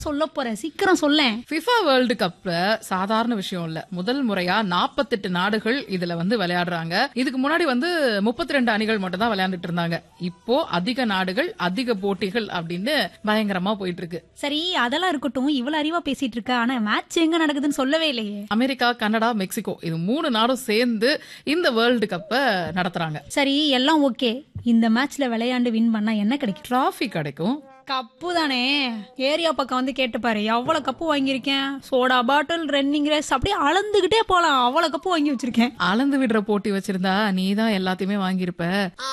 சொல்ல போற சீக்கிரம் சொல்லேன் ஃபிஃபா வேர்ல்டு கப்ல சாதாரண விஷயம் இல்ல முதல் முறையா 48 நாடுகள் இதுல வந்து விளையாடுறாங்க இதுக்கு முன்னாடி வந்து 32 அணிகள் மட்டும் தான் விளையாண்டுட்டு இருந்தாங்க இப்போ அதிக நாடுகள் அதிக போட்டிகள் அப்படின்னு பயங்கரமா போயிட்டு இருக்கு சரி அதெல்லாம் இருக்கட்டும் இவ்வளவு அறிவா பேசிட்டு இருக்க ஆனா மேட்ச் எங்க நடக்குதுன்னு சொல்லவே இல்லையே அமெரிக்கா கனடா மெக்சிகோ இது மூணு நாடும் சேர்ந்து இந்த வேர்ல்டு கப்பை நடத்துறாங்க சரி எல்லாம் ஓகே இந்த மேட்ச்ல விளையாண்டு வின் பண்ணா என்ன கிடைக்கும் டிராஃபி கிடைக்கும் கப்பு தானே ஏரியா பக்கம் வந்து கேட்டு பாரு எவ்வளவு கப்பு வாங்கியிருக்கேன் சோடா பாட்டில் ரன்னிங் ரேஸ் அப்படியே அளந்துகிட்டே போலாம் அவ்வளவு கப்பு வாங்கி வச்சிருக்கேன் அளந்து விடுற போட்டி வச்சிருந்தா நீ தான் எல்லாத்தையுமே வாங்கியிருப்ப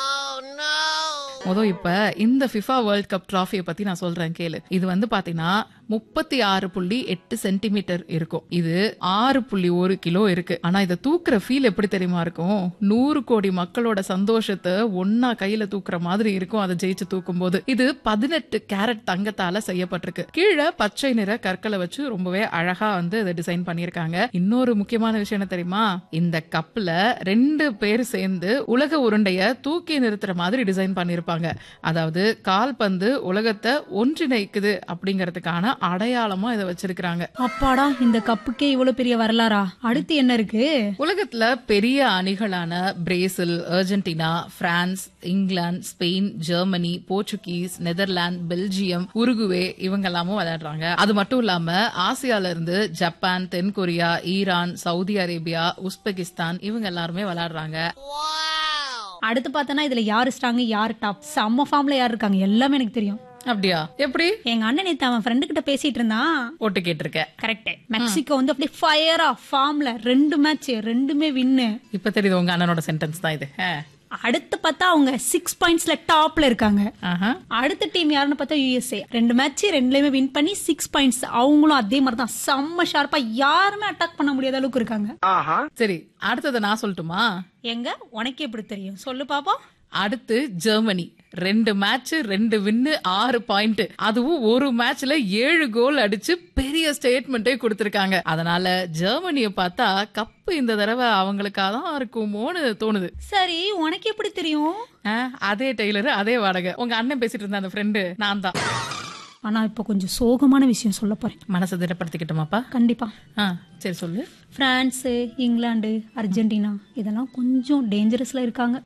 மொதல் இப்ப இந்த ஃபிஃபா வேர்ல்ட் கப் டிராஃபியை பத்தி நான் சொல்றேன் கேளு இது வந்து பாத்தீங்கன்னா முப்பத்தி ஆறு புள்ளி எட்டு சென்டிமீட்டர் இருக்கும் இது ஆறு புள்ளி ஒரு கிலோ இருக்கு ஆனா இதை தூக்குற ஃபீல் எப்படி தெரியுமா இருக்கும் நூறு கோடி மக்களோட சந்தோஷத்தை ஒன்னா கையில தூக்குற மாதிரி இருக்கும் அதை ஜெயிச்சு தூக்கும் போது இது பதினெட்டு கேரட் தங்கத்தால செய்யப்பட்டிருக்கு கீழே பச்சை நிற கற்களை வச்சு ரொம்பவே அழகா வந்து இதை டிசைன் பண்ணியிருக்காங்க இன்னொரு முக்கியமான விஷயம் என்ன தெரியுமா இந்த கப்ல ரெண்டு பேர் சேர்ந்து உலக உருண்டைய தூக்கி நிறுத்துற மாதிரி டிசைன் பண்ணிருப்பாங்க அதாவது கால்பந்து உலகத்தை ஒன்றிணைக்குது அப்படிங்கறதுக்கான அடையாளமா இதை வச்சிருக்காங்க அப்பாடா இந்த கப்புக்கே இவ்வளவு பெரிய வரலாறா அடுத்து என்ன இருக்கு உலகத்துல பெரிய அணிகளான Brazil Argentina France England Spain Germany Portuguese Netherlands Belgium Uruguay இவங்க எல்லாமும் விளையாடுறாங்க அது மட்டும் இல்லாம ஆசியால இருந்து ஜப்பான் தென்கொரியா ஈரான் சவுதி அரேபியா உஸ்பெகிஸ்தான் இவங்க எல்லாருமே விளையாடுறாங்க அடுத்து பார்த்தனா இதுல யாரு ஸ்ட்ராங் யாரு டாப் செம்ம ஃபார்ம்ல யார் இருக்காங்க எல்லாமே எனக்கு தெரியும் அப்படியா எப்படி எங்க அண்ணன் நேத்து அவன் ஃப்ரெண்டு கிட்ட பேசிட்டு இருந்தான் ஓட்டு கேட்டிருக்க கரெக்ட் மெக்சிகோ வந்து அப்படியே ஃபயரா ஃபார்ம்ல ரெண்டு மேட்ச் ரெண்டுமே வின்னு இப்ப தெரியுது உங்க அண்ணனோட சென்டென்ஸ் தான் இது ஆ. அடுத்து பார்த்தா அவங்க சிக்ஸ் பாயிண்ட்ஸ்ல டாப்ல இருக்காங்க ஆஹா. அடுத்த டீம் யாருன்னு பார்த்தா யூஎஸ்ஏ ரெண்டு மேட்ச் ரெண்டுலயுமே வின் பண்ணி சிக்ஸ் பாயிண்ட்ஸ் அவங்களும் அதே மாதிரி தான் செம்ம ஷார்ப்பா யாருமே அட்டாக் பண்ண முடியாத அளவுக்கு இருக்காங்க சரி அடுத்ததை நான் சொல்லட்டுமா எங்க உனக்கு எப்படி தெரியும் சொல்லு பாப்போம் அடுத்து ஜெர்மனி ரெண்டு மேட்ச் ரெண்டு வின்னு ஆறு பாயிண்ட் அதுவும் ஒரு மேட்ச்ல ஏழு கோல் அடிச்சு பெரிய ஸ்டேட்மெண்ட்டே கொடுத்திருக்காங்க அதனால ஜெர்மனிய பார்த்தா கப்பு இந்த தடவை அவங்களுக்காக தான் இருக்குமோன்னு தோணுது சரி உனக்கு எப்படி தெரியும் ஆ, அதே டெய்லர் அதே வாடகை உங்க அண்ணன் பேசிட்டு இருந்த அந்த ஃப்ரெண்டு நான் தான் ஆனா இப்ப கொஞ்சம் சோகமான விஷயம் சொல்ல போறேன் மனசை திடப்படுத்திக்கிட்டோமாப்பா கண்டிப்பா ஆ சரி சொல்லு பிரான்ஸு இங்கிலாந்து அர்ஜென்டினா இதெல்லாம் கொஞ்சம் டேஞ்சரஸ்ல இருக்காங்க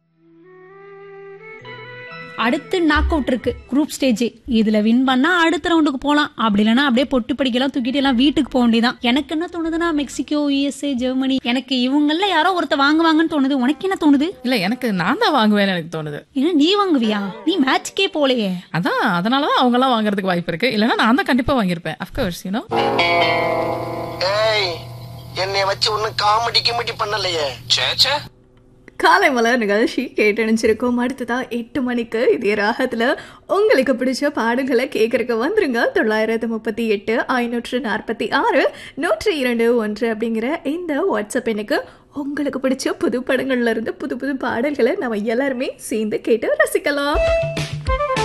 அடுத்து நாக் அவுட் இருக்கு குரூப் ஸ்டேஜ் இதுல வின் பண்ணா அடுத்த ரவுண்டுக்கு போலாம் அப்படி இல்லைன்னா அப்படியே பொட்டு படிக்கலாம் தூக்கிட்டு எல்லாம் வீட்டுக்கு போக வேண்டியதான் எனக்கு என்ன தோணுதுன்னா மெக்சிகோ யுஎஸ்ஏ ஜெர்மனி எனக்கு இவங்கள யாரோ ஒருத்த வாங்குவாங்கன்னு தோணுது உனக்கு என்ன தோணுது இல்ல எனக்கு நான் தான் வாங்குவேன்னு எனக்கு தோணுது ஏன்னா நீ வாங்குவியா நீ மேட்ச்க்கே போலையே அதான் அதனாலதான் அவங்க எல்லாம் வாங்குறதுக்கு வாய்ப்பு இருக்கு இல்லைன்னா நான் தான் கண்டிப்பா வாங்கியிருப்பேன் அப்கோர்ஸ் யூனோ ஏய் என்னைய வச்சு ஒன்னும் காமெடி கிமெடி பண்ணலையே சேச்சே காலை மலர் நிகழ்ச்சி கேட்டணிச்சிருக்கோம் அடுத்ததா எட்டு மணிக்கு இதே ராகத்துல உங்களுக்கு பிடிச்ச பாடல்களை கேட்கறக்கு வந்துருங்க தொள்ளாயிரத்து முப்பத்தி எட்டு ஐநூற்று நாற்பத்தி ஆறு நூற்றி இரண்டு ஒன்று அப்படிங்கிற இந்த வாட்ஸ்அப் எண்ணுக்கு உங்களுக்கு பிடிச்ச புது படங்கள்ல இருந்து புது புது பாடல்களை நம்ம எல்லாருமே சேர்ந்து கேட்டு ரசிக்கலாம்